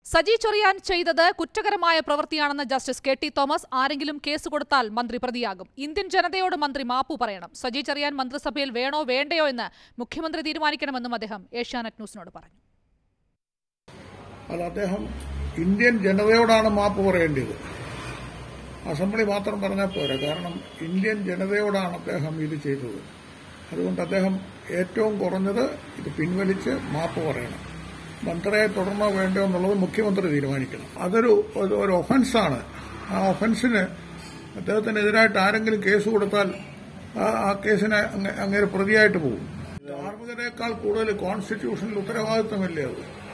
സജി ചൊറിയാൻ ചെയ്തത് കുറ്റകരമായ പ്രവൃത്തിയാണെന്ന് ജസ്റ്റിസ് കെ ടി തോമസ് ആരെങ്കിലും കേസ് കൊടുത്താൽ മന്ത്രി പ്രതിയാകും ഇന്ത്യൻ ജനതയോട് മന്ത്രി മാപ്പു പറയണം സജി ചെറിയാൻ മന്ത്രിസഭയിൽ വേണോ വേണ്ടയോ എന്ന് മുഖ്യമന്ത്രി തീരുമാനിക്കണമെന്നും അദ്ദേഹം ഏഷ്യാനെറ്റ് ന്യൂസിനോട് പറഞ്ഞു അത് അദ്ദേഹം ഇന്ത്യൻ ജനതയോടാണ് മാപ്പ് പറയേണ്ടത് അസംബ്ലി മാത്രം പറഞ്ഞാൽ പോരാ കാരണം ഇന്ത്യൻ ജനതയോടാണ് അദ്ദേഹം ഇത് ചെയ്തത് അതുകൊണ്ട് അദ്ദേഹം ഏറ്റവും കുറഞ്ഞത് ഇത് പിൻവലിച്ച് മാപ്പ് പറയണം മന്ത്രിയെ തുടർന്നോ വേണ്ടോ എന്നുള്ളത് മുഖ്യമന്ത്രി തീരുമാനിക്കണം അതൊരു ഒരു- ഒരു ഒഫൻസാണ് ആ ഒഫൻസിന് അദ്ദേഹത്തിനെതിരായിട്ട് ആരെങ്കിലും കേസ് കൊടുത്താൽ ആ- ആ കേസിന് അങ്ങ- അങ്ങേര് പ്രതിയായിട്ട് പോകും ധാർമ്മികതയേക്കാൾ കൂടുതൽ കോൺസ്റ്റിറ്റ്യൂഷനിൽ ഉത്തരവാദിത്തമില്ലേ അത്